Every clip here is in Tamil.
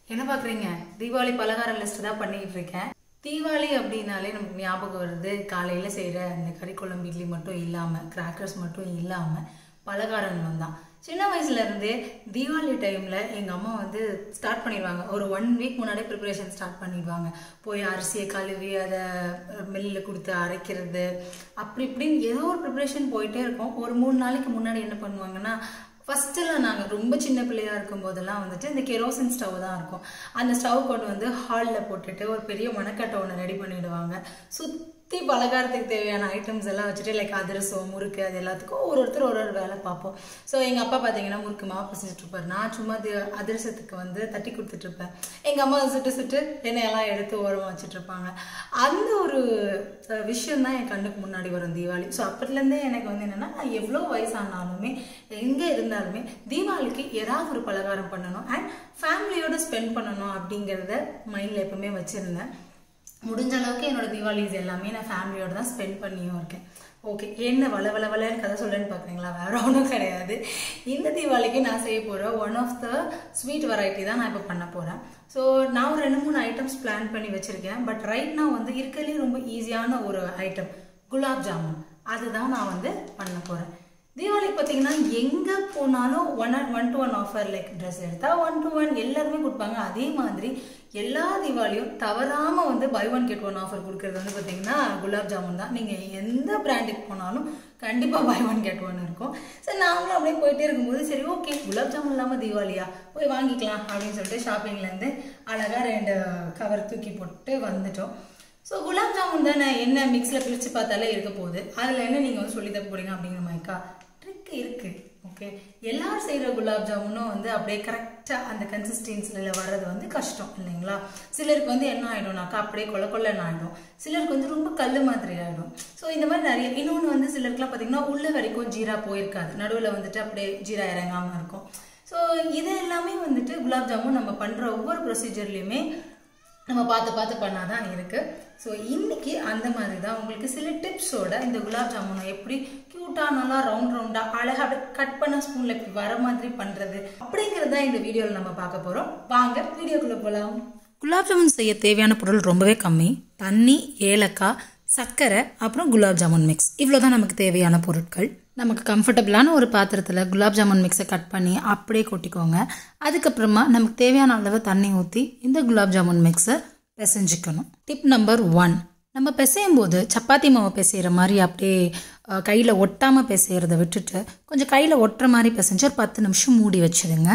என்ன பார்க்குறீங்க தீபாவளி பலகார லிஸ்ட் தான் பண்ணிக்கிட்டு இருக்கேன் தீபாவளி அப்படின்னாலே நமக்கு ஞாபகம் வருது காலையில் செய்கிற அந்த கறி குழம்பு இட்லி மட்டும் இல்லாமல் கிராக்கர்ஸ் மட்டும் இல்லாமல் பலகாரங்களும் தான் சின்ன வயசுல இருந்தே தீபாவளி டைமில் எங்கள் அம்மா வந்து ஸ்டார்ட் பண்ணிடுவாங்க ஒரு ஒன் வீக் முன்னாடியே ப்ரிப்பரேஷன் ஸ்டார்ட் பண்ணிடுவாங்க போய் அரிசியை கழுவி அதை மில்லில் கொடுத்து அரைக்கிறது அப்படி இப்படின்னு ஏதோ ஒரு ப்ரிப்பரேஷன் போயிட்டே இருக்கும் ஒரு மூணு நாளைக்கு முன்னாடி என்ன பண்ணுவாங்கன்னா ஃபஸ்ட்டெல்லாம் நாங்கள் ரொம்ப சின்ன பிள்ளையா இருக்கும் போதெல்லாம் வந்துட்டு இந்த கெரோசின் ஸ்டவ் தான் இருக்கும் அந்த ஸ்டவ் கொண்டு வந்து ஹாலில் போட்டுட்டு ஒரு பெரிய மணக்கட்டை ஒன்று ரெடி பண்ணிடுவாங்க சுற்றி பலகாரத்துக்கு தேவையான ஐட்டம்ஸ் எல்லாம் வச்சுட்டு லைக் அதிரசம் முறுக்கு அது எல்லாத்துக்கும் ஒரு ஒருத்தர் ஒரு ஒரு வேலை பார்ப்போம் ஸோ எங்கள் அப்பா பார்த்தீங்கன்னா முறுக்கு மாவு பிசைச்சிட்டு இருப்பார் நான் சும்மா தி- அதிரசத்துக்கு வந்து தட்டி கொடுத்துட்டு இருப்பேன் எங்கள் அம்மா சுட்டு சுட்டு எண்ணெயெல்லாம் எடுத்து ஓரமாக வச்சுட்டு இருப்பாங்க அந்த ஒரு அஹ், விஷயம் தான் என் கண்ணுக்கு முன்னாடி வரும் தீபாவளி ஸோ அப்பத்துலேருந்தே எனக்கு வந்து என்னென்னா நான் எவ்வளோ வயசானாலுமே எங்கே இருந்தாலுமே தீபாவளிக்கு ஏதாவது ஒரு பலகாரம் பண்ணணும் அண்ட் ஃபேமிலியோட ஸ்பெண்ட் பண்ணணும் அப்படிங்கிறத மைண்டில் எப்பவுமே வச்சுருந்தேன் முடிஞ்ச அளவுக்கு என்னோட தீபாவளிஸ் எல்லாமே நான் ஃபேமிலியோட தான் ஸ்பெண்ட் பண்ணியும் இருக்கேன் ஓகே என்ன வள வள வளன்னு கதை சொல்றேன்னு பார்க்குறீங்களா வேற ஒன்றும் கிடையாது இந்த தீபாவளிக்கு நான் செய்ய போகிற one of the sweet variety தான் நான் இப்போ பண்ண போகிறேன் ஸோ நான் ஒரு ரெண்டு மூணு ஐட்டம்ஸ் பிளான் பண்ணி வச்சுருக்கேன் பட் ரைட் நான் வந்து இருக்கிறதுலே ரொம்ப ஈஸியான ஒரு ஐட்டம் குலாப் ஜாமுன் அதுதான் நான் வந்து பண்ண போகிறேன் தீபாவளிக்கு பார்த்தீங்கன்னா எங்கே போனாலும் one one to one offer like dress எடுத்தால் ஒன் டு ஒன் எல்லாருமே கொடுப்பாங்க அதே மாதிரி எல்லா தீபாவளியும் தவறாமல் வந்து buy one get one offer கொடுக்கறது வந்து பார்த்தீங்கன்னா குலாப் ஜாமுன் தான் நீங்கள் எந்த பிராண்டுக்கு போனாலும் கண்டிப்பாக பை ஒன் கெட் ஒன் இருக்கும் சரி நாங்களும் அப்படியே போயிட்டே இருக்கும்போது சரி ஓகே குலாப் ஜாமுன் இல்லாமல் தீபாவளியா போய் வாங்கிக்கலாம் அப்படின்னு சொல்லிட்டு ஷாப்பிங்லேருந்து அழகாக ரெண்டு கவர் தூக்கி போட்டு வந்துட்டோம் ஸோ குலாப் ஜாமுன் தானே என்ன மிக்ஸில் பிரித்து பார்த்தாலே இருக்க போகுது அதில் என்ன நீங்கள் வந்து சொல்லி தர போறீங்க அப்படிங்கிற மாதிரிக்கா ட்ரிக் இருக்கு ஓகே எல்லாரும் செய்கிற குலாப் ஜாமுனும் வந்து அப்படியே கரெக்டாக அந்த கன்சிஸ்டன்சியில் வர்றது வந்து கஷ்டம் இல்லைங்களா சிலருக்கு வந்து என்ன ஆகிடும்னாக்கா அப்படியே கொல கொள்ளன்னு ஆகிடும் சிலருக்கு வந்து ரொம்ப கல் மாதிரி ஆகிடும் ஸோ இந்த மாதிரி நிறைய இன்னொன்று வந்து சிலருக்குலாம் பார்த்தீங்கன்னா உள்ள வரைக்கும் ஜீரா போயிருக்காது நடுவில் வந்துட்டு அப்படியே ஜீரா இறங்காமல் இருக்கும் ஸோ இது எல்லாமே வந்துட்டு குலாப் ஜாமுன் நம்ம பண்ணுற ஒவ்வொரு ப்ரொசீஜர்லையுமே நம்ம பார்த்து பார்த்து பண்ணாதான் இருக்கு ஸோ இன்னைக்கு அந்த மாதிரி தான் உங்களுக்கு சில டிப்ஸோட இந்த குலாப் ஜாமுனை எப்படி க்யூட்டாக நல்லா ரவுண்ட் ரவுண்டாக அழகாக அப்படியே கட் பண்ண ஸ்பூனில் இப்படி வர மாதிரி பண்ணுறது அப்படிங்கிறது தான் இந்த வீடியோவில் நம்ம பார்க்க போகிறோம் வாங்க வீடியோக்குள்ளே போகலாம் குலாப் ஜாமுன் செய்ய தேவையான பொருள் ரொம்பவே கம்மி தண்ணி ஏலக்காய் சர்க்கரை அப்புறம் குலாப் ஜாமுன் மிக்ஸ் இவ்வளோ தான் நமக்கு தேவையான பொருட்கள் நமக்கு கம்ஃபர்டபுளான ஒரு பாத்திரத்தில் குலாப் ஜாமுன் மிக்ஸை கட் பண்ணி அப்படியே கொட்டிக்கோங்க அதுக்கப்புறமா நமக்கு தேவையான அளவு தண்ணி ஊற்றி இந்த குலாப் ஜாமுன் மிக்ஸை பிசைஞ்சிக்கணும் டிப் நம்பர் ஒன் நம்ம பிசையும் போது சப்பாத்தி மாவு பிசைகிற மாதிரி அப்படியே கையில் ஒட்டாமல் பிசைகிறத விட்டுட்டு கொஞ்சம் கையில் ஒட்டுற மாதிரி பிசைஞ்சு ஒரு பத்து நிமிஷம் மூடி வச்சிடுங்க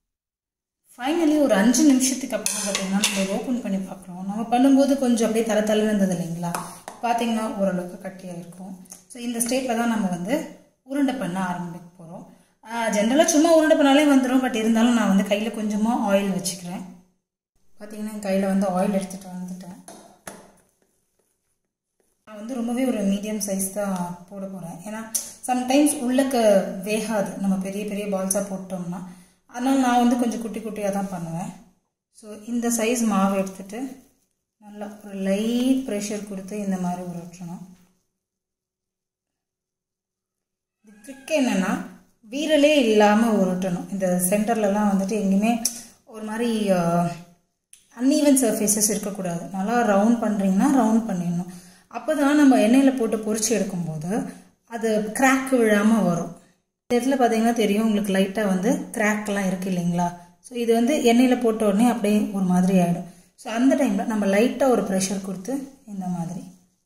ஃபைனலி ஒரு அஞ்சு நிமிஷத்துக்கு அப்புறம் பார்த்தீங்கன்னா நம்ம ஓப்பன் பண்ணி பார்க்குறோம் நம்ம பண்ணும்போது கொஞ்சம் அப்படியே தர தலை இருந்தது இல்லைங்களா பார்த்தீங்கன்னா ஓரளவுக்கு கட்டியாக இருக்கும் ஸோ இந்த ஸ்டேட்டில் தான் நம்ம வந்து உருண்டை பண்ண ஆரம்பிக்க போகிறோம் ஜென்ரலாக சும்மா உருண்டை பண்ணாலே வந்துடும் பட் இருந்தாலும் நான் வந்து கையில் கொஞ்சமாக ஆயில் வச்சுக்கிறேன் பார்த்தீங்கன்னா என் கையில் வந்து ஆயில் எடுத்துகிட்டு வந்துட்டேன் நான் வந்து ரொம்பவே ஒரு மீடியம் சைஸ் தான் போட போகிறேன் ஏன்னா சம்டைம்ஸ் உள்ளக்க வேகாது நம்ம பெரிய பெரிய பால்ஸாக போட்டோம்னா அதனால் நான் வந்து கொஞ்சம் குட்டி குட்டியாக தான் பண்ணுவேன் ஸோ இந்த சைஸ் மாவு எடுத்துட்டு நல்லா ஒரு லைட் ப்ரெஷர் கொடுத்து இந்த மாதிரி உருட்டணும் இது ட்ரிக் என்னென்னா வீரலே இல்லாமல் உருட்டணும் இந்த சென்டர்லலாம் வந்துட்டு எங்கேயுமே ஒரு மாதிரி அன்ஈவன் சர்ஃபேசஸ் இருக்கக்கூடாது நல்லா ரவுண்ட் பண்ணுறீங்கன்னா ரவுண்ட் பண்ணிடணும் அப்போ தான் நம்ம எண்ணெயில் போட்டு பொரிச்சு எடுக்கும்போது அது கிராக் விழாமல் வரும் இந்த இடத்துல பார்த்தீங்கன்னா தெரியும் உங்களுக்கு லைட்டாக வந்து கிராக்லாம் இருக்குது இல்லைங்களா ஸோ இது வந்து எண்ணெயில் போட்ட உடனே அப்படியே ஒரு மாதிரி ஆகிடும் ஸோ அந்த டைமில் நம்ம லைட்டாக ஒரு ப்ரெஷர் கொடுத்து இந்த மாதிரி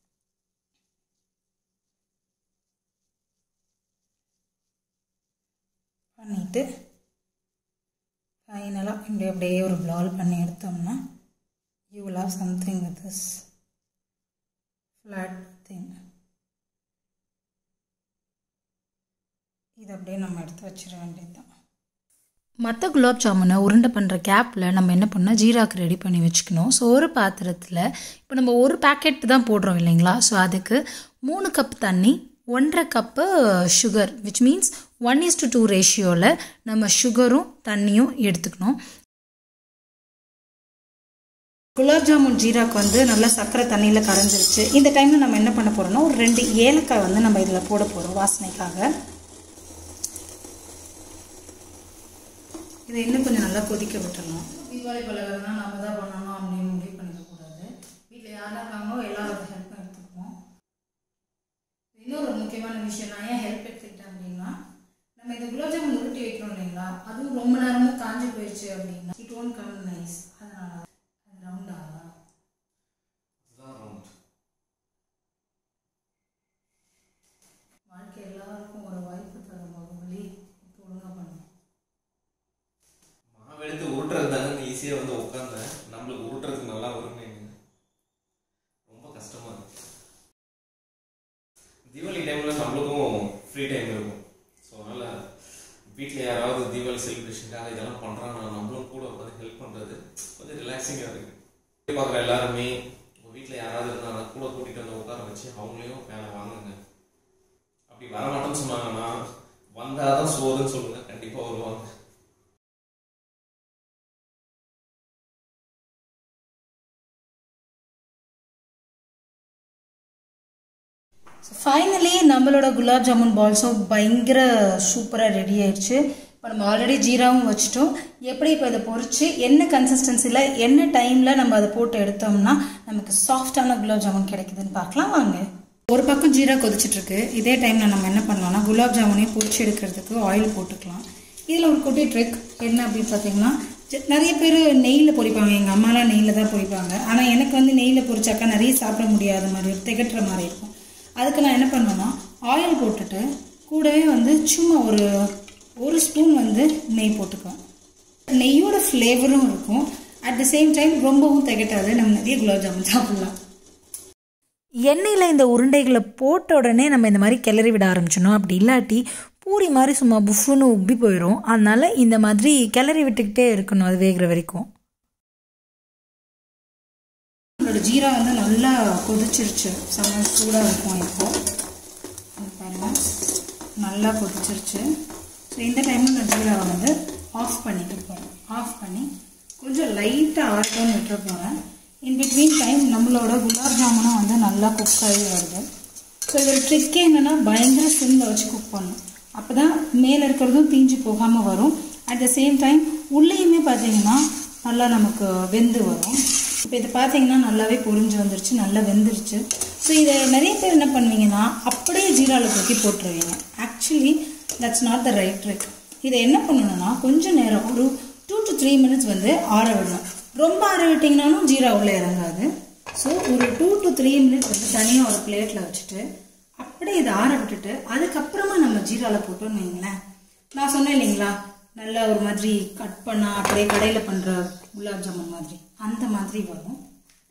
பண்ணிவிட்டு ஃபைனலாக இப்படி அப்படியே ஒரு ப்ளால் பண்ணி எடுத்தோம்னா you will have something with this flat thing இது அப்படியே நம்ம எடுத்து வச்சிட வேண்டியது தான் மற்ற குலாப் ஜாமுனை உருண்டை பண்ணுற கேப்பில் நம்ம என்ன பண்ணால் ஜீராக்கு ரெடி பண்ணி வச்சுக்கணும் ஸோ ஒரு பாத்திரத்தில் இப்போ நம்ம ஒரு பேக்கெட் தான் போடுறோம் இல்லைங்களா ஸோ அதுக்கு மூணு கப் தண்ணி ஒன்றரை cup sugar which means one is to two ரேஷியோவில் நம்ம சுகரும் தண்ணியும் எடுத்துக்கணும் குலாப் ஜாமுன் ஜீராக்கு வந்து நல்லா சர்க்கரை தண்ணியில் கரைஞ்சிருச்சு இந்த டைமில் நம்ம என்ன பண்ண போகிறோம்னா ஒரு ரெண்டு ஏலக்காய் வந்து நம்ம இதில் போட போகிறோம் வாசனைக்காக இதை இன்னும் கொஞ்சம் நல்லா கொதிக்க விட்டுறலாம் தீபாவளி பலகாரம்னா நம்ம தான் பண்ணணும் அப்படின்னு முடிவு பண்ணிக்கக்கூடாது வீட்டில் யாரெல்லாம் இருக்காங்களோ எல்லாரோட ஹெல்ப்பும் எடுத்துக்குவோம் இன்னொரு முக்கியமான விஷயம் நான் ஏன் ஹெல்ப் எடுத்துக்கிட்டேன் அப்படின்னா நம்ம இந்த குலாப் ஜாமுன் உருட்டி வைக்கிறோம் இல்லைங்களா அதுவும் ரொம்ப நேரமும் காஞ்சி போயிடுச்சு அப்படின்னா இட் ஒன்ட் கம் நைஸ் அதனால அது ரவுண்டா அதுதான் round. வாழ்க்கை எல்லாருக்கும் ஒரு வாய்ப்பு தரும் பாகுபலி இப்போ ஒழுங்கா பண்ணும் மாவு எடுத்து உருட்டுறது தானே ஈஸியாக வந்து உட்காந்தேன் நம்மளுக்கு உருட்டுறதுக்கு நல்லா வருமே ரொம்ப கஷ்டமா இருக்கு தீபாவளி டைம்ல நம்மளுக்கும் ஃப்ரீ டைம் இருக்கும் ஸோ அதனால வீட்டில் யாராவது தீபாவளி செலிப்ரேஷனுக்காக இதெல்லாம் பண்றாங்க நம்மளும் கூட உட்காந்து ஹெல்ப் பண்றது கொஞ்சம் ரிலாக்ஸிங்காக இருக்கு பார்க்குற எல்லாருமே உங்கள் வீட்டில் யாராவது இருந்தாங்கன்னா கூட கூட்டிகிட்டு வந்து உட்கார வச்சு அவங்களையும் வேலை வாங்குங்க அப்படி வரமாட்டோம்னு சொன்னாங்கன்னா வந்தாதான் சோறுன்னு சொல்லுங்க கண்டிப்பாக வருவாங்க ஃபைனலி நம்மளோட குலாப் ஜாமுன் பால்ஸும் பயங்கர சூப்பராக ரெடி ஆயிடுச்சு இப்போ நம்ம ஆல்ரெடி ஜீராவும் வச்சுட்டோம் எப்படி இப்போ இதை பொரிச்சு என்ன கன்சிஸ்டன்சியில் என்ன டைமில் நம்ம அதை போட்டு எடுத்தோம்னா நமக்கு சாஃப்டான குலாப் ஜாமுன் கிடைக்குதுன்னு பார்க்கலாம் வாங்க ஒரு பக்கம் ஜீரா கொதிச்சிட்டு இருக்கு இதே டைமில் நம்ம என்ன பண்ணலாம்னா குலாப் ஜாமுனையும் பொரிச்சு எடுக்கிறதுக்கு ஆயில் போட்டுக்கலாம் இதில் ஒரு குட்டி ட்ரிக் என்ன அப்படின்னு பார்த்தீங்கன்னா ஜ- நிறைய பேர் நெய்யில் பொரிப்பாங்க எங்கள் அம்மாலாம் நெய்யில் தான் பொரிப்பாங்க ஆனால் எனக்கு வந்து நெய்யில் பொரிச்சாக்கா நிறைய சாப்பிட முடியாத மாதிரி திகட்டுற மாதிரி இருக்கும் அதுக்கு நான் என்ன பண்ணுவேன்னா ஆயில் போட்டுட்டு கூடவே வந்து சும்மா ஒரு ஒரு ஸ்பூன் வந்து நெய் போட்டுக்குவேன் நெய்யோட ஃப்ளேவரும் இருக்கும் அட் த சேம் டைம் ரொம்பவும் திகட்டாது நம்ம நிறைய குலாப் ஜாமுன் சாப்பிடலாம் எண்ணெயில் இந்த உருண்டைகளை போட்ட உடனே நம்ம இந்த மாதிரி கிளறி விட ஆரம்பிச்சிடணும் அப்படி இல்லாட்டி பூரி மாதிரி சும்மா புஃப்னு உப்பி போயிடும் அதனால இந்த மாதிரி கிளறி விட்டுக்கிட்டே இருக்கணும் அது வேகிற வரைக்கும் நம்மளோட ஜீரா வந்து நல்லா கொதிச்சிருச்சு செம்ம சூடாக இருக்கும் இப்போ இது பாருங்க நல்லா கொதிச்சிருச்சு ஸோ இந்த டைமில் நான் ஜீராவை வந்து ஆஃப் பண்ணிட்டு போகிறேன் ஆஃப் பண்ணி கொஞ்சம் லைட்டாக ஆர்டோன்னு விட்டுற போகிறேன் இன் பிட்வீன் டைம் நம்மளோட குலாப் ஜாமுனும் வந்து நல்லா குக் ஆகி வருது ஸோ இதோட ட்ரிக்கே என்னென்னா பயங்கர சிம்மில் வச்சு குக் பண்ணணும் அப்போ தான் மேலே இருக்கிறதும் தீஞ்சு போகாமல் வரும் அட் த சேம் டைம் உள்ளேயுமே பார்த்தீங்கன்னா நல்லா நமக்கு வெந்து வரும் இப்போ இது பார்த்தீங்கன்னா நல்லாவே பொரிஞ்சு வந்துருச்சு நல்லா வெந்துருச்சு ஸோ இதை நிறைய பேர் என்ன பண்ணுவீங்கன்னா அப்படியே ஜீராவில் தூக்கி போட்டுருவீங்க actually that's not the right trick இதை என்ன பண்ணணும்னா கொஞ்சம் நேரம் ஒரு டூ டு த்ரீ மினிட்ஸ் வந்து ஆற விடணும் ரொம்ப ஆற விட்டிங்கனாலும் ஜீரா உள்ளே இறங்காது ஸோ ஒரு டூ டு த்ரீ மினிட்ஸ் வந்து தனியாக ஒரு பிளேட்டில் வச்சுட்டு அப்படியே இதை ஆற விட்டுட்டு அதுக்கப்புறமா நம்ம ஜீராவில் போட்டோம்னு வைங்களேன் நான் சொன்னேன் இல்லைங்களா நல்லா ஒரு மாதிரி கட் பண்ணா அப்படியே கடையில் பண்ணுற குலாப் ஜாமுன் மாதிரி அந்த மாதிரி வரும்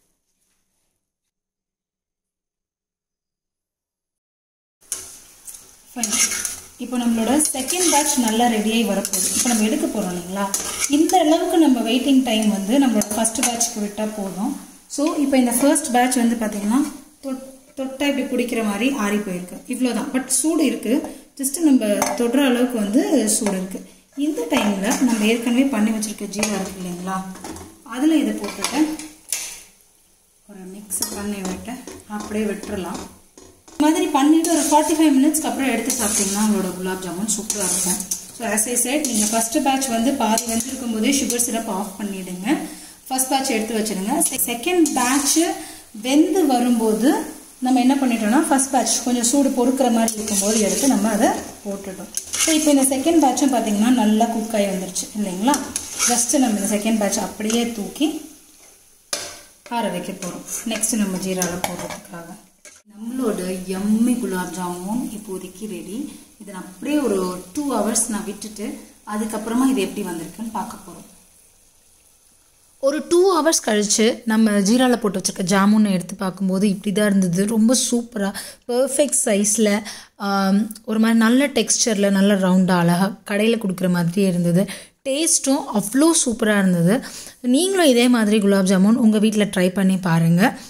ஃபைன் இப்போ நம்மளோட செகண்ட் பேட்ச் நல்லா ரெடியாகி வரப்போகுது இப்போ நம்ம எடுக்க போகிறோம் இல்லைங்களா இந்த அளவுக்கு நம்ம வெயிட்டிங் டைம் வந்து நம்மளோட ஃபர்ஸ்ட் பேட்ச்க்கு விட்டால் போதும் ஸோ இப்போ இந்த ஃபர்ஸ்ட் பேட்ச் வந்து பார்த்தீங்கன்னா தொட் தொட்டா இப்படி பிடிக்கிற மாதிரி ஆறி போயிருக்கு இவ்வளோதான் பட் சூடு இருக்குது ஜஸ்ட் நம்ம தொடுற அளவுக்கு வந்து சூடு இருக்குது இந்த டைமில் நம்ம ஏற்கனவே பண்ணி வச்சிருக்க ஜீரா இருக்கு இல்லைங்களா அதில் இதை போட்டுட்டு ஒரு மிக்ஸ் பண்ணி விட்டு அப்படியே விட்டுறலாம் இந்த மாதிரி பண்ணிட்டு ஒரு ஃபார்ட்டி ஃபைவ் மினிட்ஸ்க்கு அப்புறம் எடுத்து சாப்பிட்டீங்கன்னா உங்களோட குலாப் ஜாமுன் சூப்பராக இருக்கும் ஸோ ஆஸ் ஐ சைட் நீங்கள் ஃபர்ஸ்ட் பேட்ச் வந்து பாதி வெந்திருக்கும் போதே சுகர் சிரப் ஆஃப் பண்ணிடுங்க ஃபர்ஸ்ட் பேட்ச் எடுத்து வச்சிடுங்க செகண்ட் பேட்ச் வெந்து வரும்போது நம்ம என்ன பண்ணிட்டோம்னா ஃபர்ஸ்ட் பேட்ச் கொஞ்சம் சூடு பொறுக்கிற மாதிரி இருக்கும்போது எடுத்து நம்ம அதை போட்டுட்டோம் ஸோ இப்போ இந்த செகண்ட் பேட்சும் பார்த்தீங்கன்னா நல்லா குக் ஆகி வந்துருச்சு இல்லைங்களா ஜஸ்ட்டு நம்ம இந்த செகண்ட் பேட்ச் அப்படியே தூக்கி ஆற வைக்க போகிறோம் நெக்ஸ்ட் நம்ம ஜீராவில் போடுறதுக்காக நம்மளோட எம்மி குலாப் ஜாமுன் இப்போதைக்கு ரெடி இதை நான் அப்படியே ஒரு டூ ஹவர்ஸ் நான் விட்டுட்டு அதுக்கப்புறமா இது எப்படி வந்திருக்குன்னு பார்க்க போகிறோம் ஒரு டூ ஹவர்ஸ் கழித்து நம்ம ஜீராவில் போட்டு வச்சிருக்க ஜாமுனை எடுத்து பார்க்கும்போது இப்படி தான் இருந்தது ரொம்ப சூப்பராக பர்ஃபெக்ட் சைஸில் ஒரு மாதிரி நல்ல டெக்ஸ்சரில் நல்ல ரவுண்டாக அழகாக கடையில் கொடுக்குற மாதிரியே இருந்தது டேஸ்ட்டும் அவ்வளோ சூப்பராக இருந்தது நீங்களும் இதே மாதிரி குலாப் ஜாமுன் உங்கள் வீட்டில் ட்ரை பண்ணி பாருங்கள்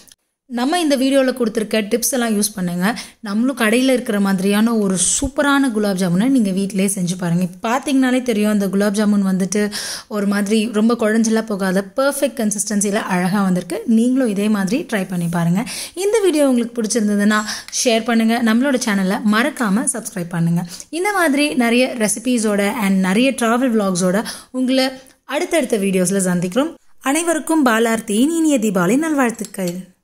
நம்ம இந்த வீடியோவில் கொடுத்துருக்க டிப்ஸ் எல்லாம் யூஸ் பண்ணுங்கள் நம்மளும் கடையில் இருக்கிற மாதிரியான ஒரு சூப்பரான குலாப் ஜாமுனை நீங்கள் வீட்டிலே செஞ்சு பாருங்கள் இப்போ பார்த்தீங்கனாலே தெரியும் அந்த குலாப் ஜாமுன் வந்துட்டு ஒரு மாதிரி ரொம்ப குழஞ்செல்லாம் போகாத பர்ஃபெக்ட் கன்சிஸ்டன்சியில் அழகாக வந்திருக்கு நீங்களும் இதே மாதிரி ட்ரை பண்ணி பாருங்கள் இந்த வீடியோ உங்களுக்கு பிடிச்சிருந்ததுன்னா ஷேர் பண்ணுங்கள் நம்மளோட சேனலை மறக்காமல் சப்ஸ்கிரைப் பண்ணுங்கள் இந்த மாதிரி நிறைய ரெசிபீஸோட அண்ட் நிறைய ட்ராவல் vlogsோட உங்களை அடுத்தடுத்த வீடியோஸில் சந்திக்கிறோம் அனைவருக்கும் பாலார்த்தியின் இனிய தீபாவளி நல்வாழ்த்துக்கள்